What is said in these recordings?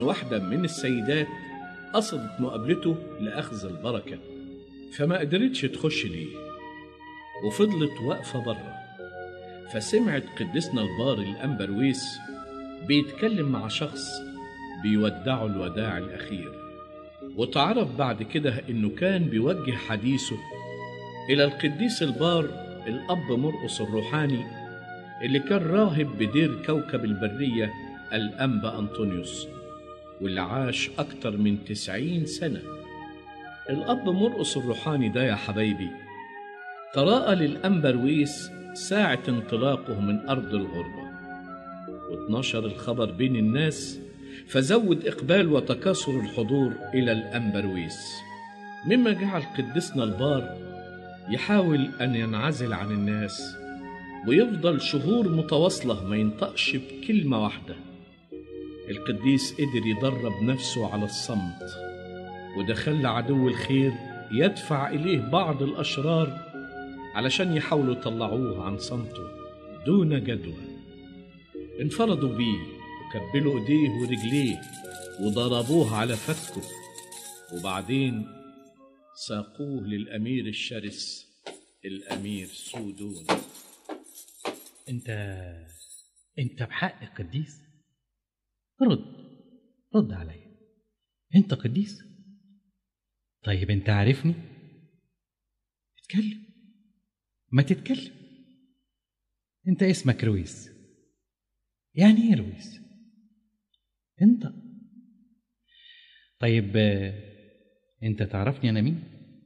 واحدة من السيدات قصدت مقابلته لأخذ البركة فما قدرتش تخش ليه وفضلت واقفة بره فسمعت قدسنا البار الأنبرويس بيتكلم مع شخص بيودعه الوداع الأخير وتعرف بعد كده إنه كان بيوجه حديثه إلى القديس البار الأب مرقس الروحاني اللي كان راهب بدير كوكب البرية الأنبا أنطونيوس واللي عاش أكتر من تسعين سنة الأب مرقس الروحاني ده يا حبايبي تراءى للأنبرويس ساعة انطلاقه من أرض الغربة واتنشر الخبر بين الناس فزود إقبال وتكاثر الحضور إلى الأنبرويس مما جعل قدسنا البار يحاول أن ينعزل عن الناس ويفضل شهور متواصلة ما ينطقش بكلمة واحدة القديس قدر يدرب نفسه على الصمت وده خلى عدو الخير يدفع إليه بعض الأشرار علشان يحاولوا يطلعوه عن صمته دون جدوى انفرضوا بيه وكبلوا ايديه ورجليه وضربوه على فكه وبعدين ساقوه للأمير الشرس الأمير سودون انت انت بحق قديس رد رد عليا انت قديس طيب انت عارفني اتكلم ما تتكلم انت اسمك رويس يعني ايه رويس انت طيب آه، انت تعرفني انا مين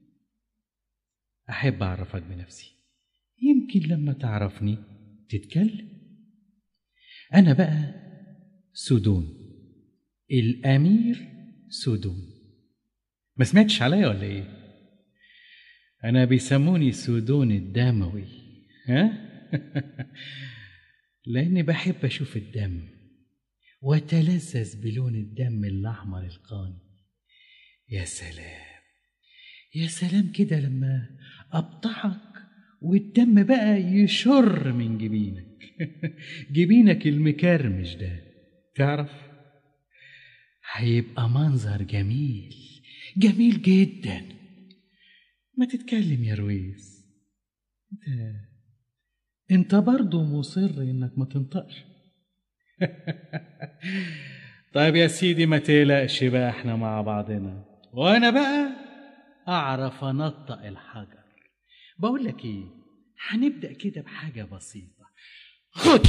احب اعرفك بنفسي يمكن لما تعرفني تتكلم انا بقى سودون الامير سودون ما سمعتش عليا ولا ايه انا بيسموني سودون الدموي ها لاني بحب اشوف الدم واتلذذ بلون الدم الاحمر القاني يا سلام يا سلام كده لما ابطحك والدم بقى يشر من جبينك جبينك المكرمش ده تعرف هيبقى منظر جميل جميل جدا ما تتكلم يا رويس انت انت برضه مصر انك ما تنطقش طيب يا سيدي ما تقلقش بقى احنا مع بعضنا وانا بقى اعرف انطق الحجر بقول لك ايه هنبدا كده بحاجه بسيطه خد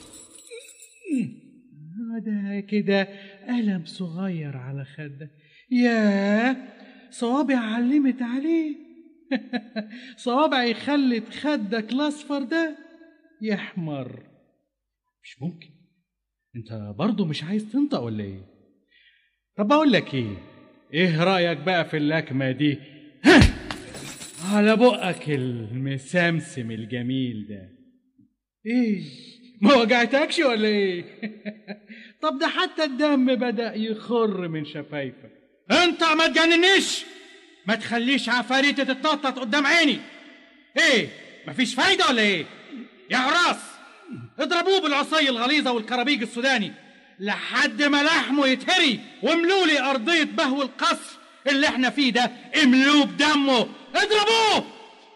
ده كده قلم صغير على خدك يا صوابع علمت عليه صوابعي خلت خدك الاصفر ده يحمر مش ممكن انت برضه مش عايز تنطق ولا ايه طب بقول لك ايه ايه رايك بقى في اللكمه دي على بقك المسمسم الجميل ده ايه ما وجعتكش ولا ايه طب ده حتى الدم بدا يخر من شفايفك انت ما تجننيش ما تخليش عفاريتي تتنطط قدام عيني ايه مفيش فايده ولا ايه يا عراس اضربوه بالعصي الغليظه والكرابيج السوداني لحد ما لحمه يتهري واملوا لي ارضيه بهو القصر اللي احنا فيه ده املوه بدمه اضربوه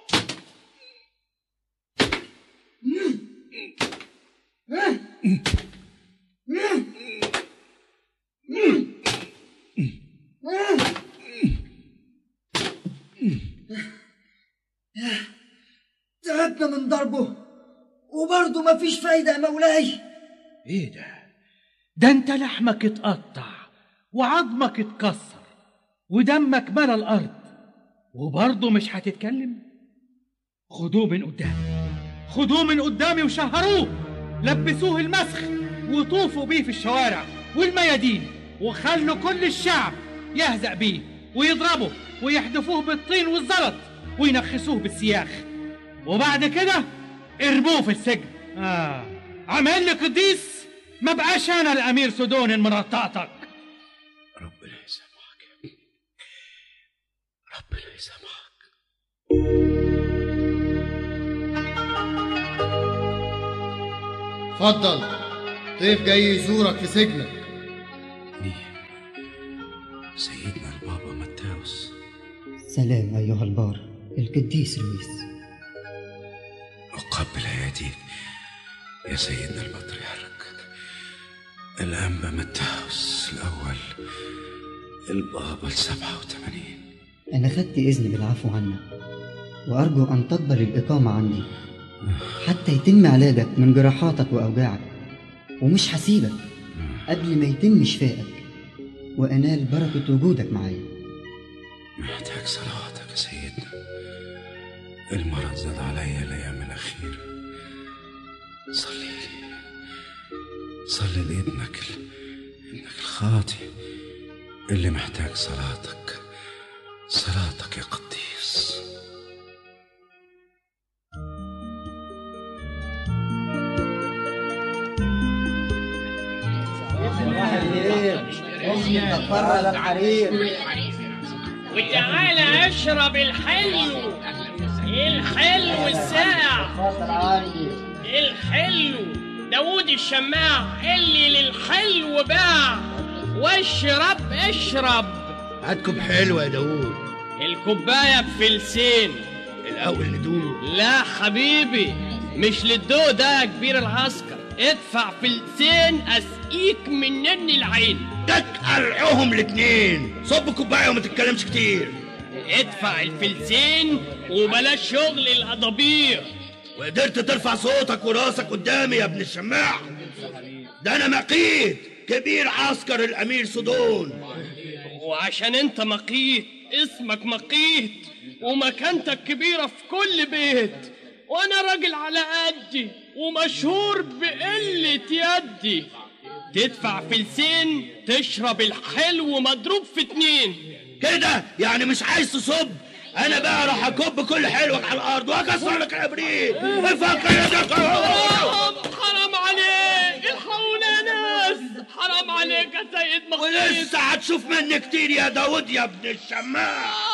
تعبنا من ضربه وبرضه مفيش فايدة يا مولاي ايه ده ده انت لحمك اتقطع وعظمك اتكسر ودمك ملا الارض وبرضه مش هتتكلم خدوه من قدامي خدوه من قدامي وشهروه لبسوه المسخ وطوفوا بيه في الشوارع والميادين وخلوا كل الشعب يهزأ بيه ويضربه ويحدفوه بالطين والزلط وينخسوه بالسياخ وبعد كده ارموه في السجن آه. عمل لي قديس ما بقاش انا الامير سودون المنطقتك ربنا يسامحك ربنا يسامحك اتفضل ضيف جاي يزورك في سجنك سيدنا البابا متاوس سلام أيها البار القديس لويس أقبل أيديك يا سيدنا البطريرك الأنبا متاوس الأول البابا السبعة وثمانين أنا خدت إذن بالعفو عنك وأرجو أن تقبل الإقامة عندي حتى يتم علاجك من جراحاتك وأوجاعك ومش هسيبك قبل ما يتم شفائك وأنال بركة وجودك معايا محتاج صلواتك يا سيدنا المرض زاد عليا الأيام الأخيرة صلي لي صلي لابنك ال- ابنك الخاطي اللي محتاج صلاتك صلاتك يا قديس وتعالى اشرب الحلو الحلو الساقع الحلو داوود الشماع اللي للحلو باع واشرب اشرب هاتكم حلوة يا داوود الكوباية بفلسين الأول ندوق لا حبيبي مش للدو ده يا كبير العسكر ادفع فلسين اسقيك منني العين دك قرعهم الاتنين صب كوباية وما تتكلمش كتير ادفع الفلسين وبلاش شغل الأضابير وقدرت ترفع صوتك وراسك قدامي يا ابن الشماع ده أنا مقيت كبير عسكر الأمير صدون وعشان انت مقيت اسمك مقيت ومكانتك كبيرة في كل بيت وانا راجل على قدي ومشهور بقلة يدي تدفع فلسين تشرب الحلو مضروب في اتنين كده يعني مش عايز تصب أنا بقى راح أكب كل حلوك على الأرض وأكسر لك العبريت افكر يا دكتور حرام حرام عليك الحقونا يا ناس حرام عليك يا سيد مقيت ولسه هتشوف مني كتير يا داود يا ابن الشماع